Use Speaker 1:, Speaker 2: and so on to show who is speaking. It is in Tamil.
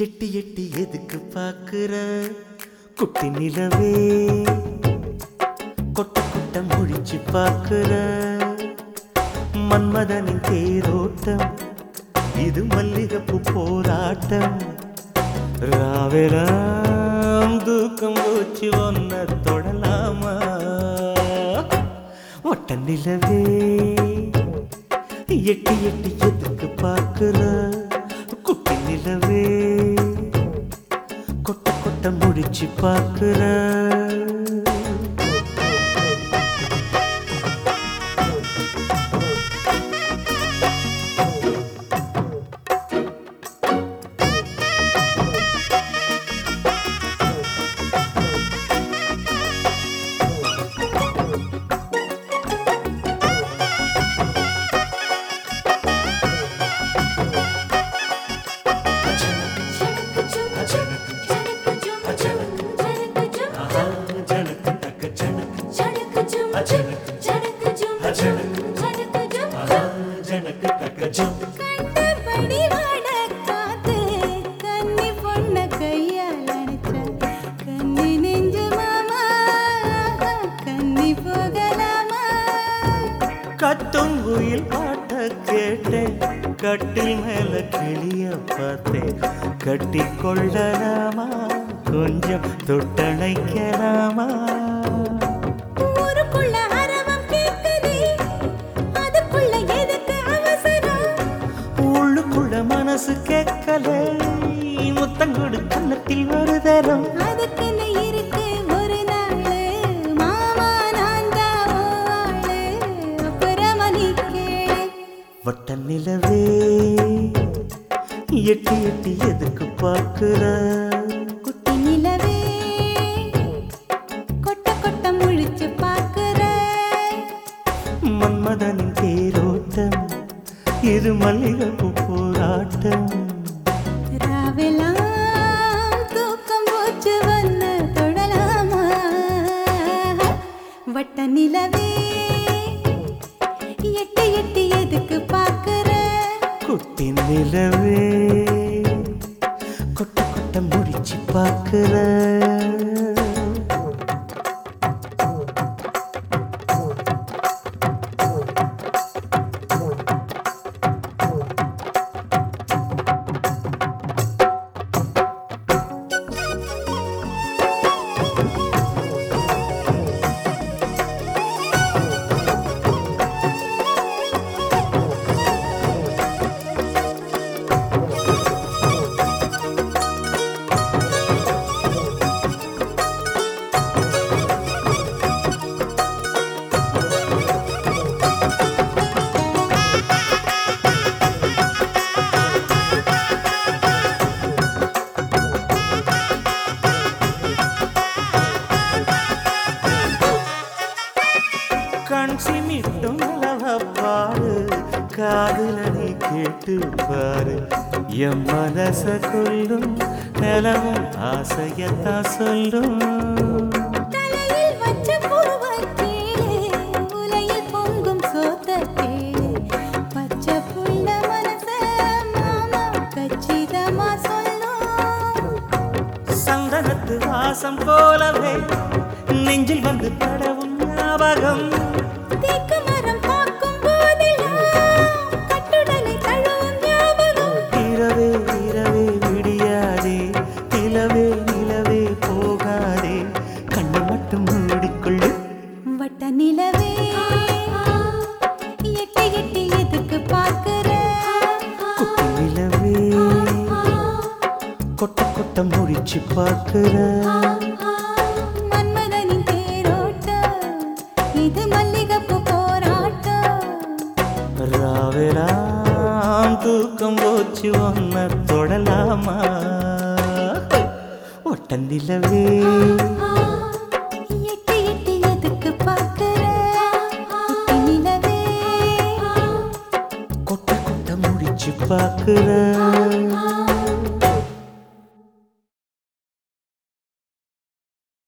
Speaker 1: எட்டி எட்டி எதுக்கு பாக்குற குட்டி நிலவே கொட்ட கொட்ட முழிச்சு பாக்குற மன்மதனின் தேரோட்டம் இது மல்லிகைப்பூ போராட்டம் ராவெலாம் தூக்கம் போச்சு ஒன்ன தொடலாமா ஒட்ட நிலவே எட்டி எட்டி எதுக்கு பார்க்கிற குட்டி நிலவே கொட்ட கொட்ட முடிச்சு பார்க்கிற ஜனக்கு தக்க ஜனக்கு ஜனக்கு தக்க ஜம் கத்தும் குயில் பாட்ட கேட்டேன் கட்டில் மேல கிளிய பார்த்தேன் கட்டி கொள்ளலாமா கொஞ்சம் தொட்டணைக்கலாமா உள்ளுக்குள்ள மனசு கேட்கல முத்தங்கொடு கன்னத்தில் ஒரு தரம்
Speaker 2: அதுக்குன்னு இருக்கு ஒரு நாளு மாமா நான் தான் ஆளு அப்புறமா நீ கேளு
Speaker 1: வட்ட நிலவே எட்டி எட்டி எதுக்கு பார்க்கிற
Speaker 2: குட்டி நிலவே கொட்ட கொட்ட முழிச்சு பாக்குற
Speaker 1: மன்மதனின் தேரோட்டம் இது மல்லிகைப்பூ போராட்டம்
Speaker 2: ராவெல்லாம் தூக்கம் போச்சு வந்து தொடலாமா வட்ட நிலவே எட்டி எட்டி எதுக்கு பாக்குற
Speaker 1: குட்டி நிலவே கொட்ட கொட்ட முடிச்சு பார்க்கிற கண் சிமிட்டும் பாரு காதுல நீ கேட்டு பாரு என் மனச கொள்ளும் நிலவும் ஆசையத்தான் சொல்லும்
Speaker 2: தலையில் வச்ச பூவ கேளு உலையில் பொங்கும் சோத்த கேளு பச்சை புள்ள மனச மாமா கச்சிதமா சொல்லும்
Speaker 1: சந்தனத்து வாசம் போலவே நெஞ்சில் வந்து படவும் ஞாபகம்
Speaker 2: தேக்கு மரம் பார்க்கும் போதெல்லாம் கட்டுடலை தழுவும் ஞாபகம்
Speaker 1: இரவே இரவே விடியாதே நிலவே நிலவே போகாதே கண்ணை மட்டும் மூடிக்கொள்ளு
Speaker 2: வட்ட நிலவே எட்டி எட்டி எதுக்கு பார்க்கிற
Speaker 1: குட்டி நிலவே கொட்ட கொட்ட முடிச்சு பார்க்கிற
Speaker 2: மன்மதனின் தேரோட்டம் இது மல்லிகைப்பூ போராட்டம்
Speaker 1: ராவெலாம் தூக்கம் போச்சு ஒன்ன தொடலாமா ஒட்ட நிலவே
Speaker 2: எட்டி எட்டி எதுக்கு பார்க்கிற குட்டி நிலவே
Speaker 1: கொட்ட கொட்ட முடிச்சு பார்க்கிற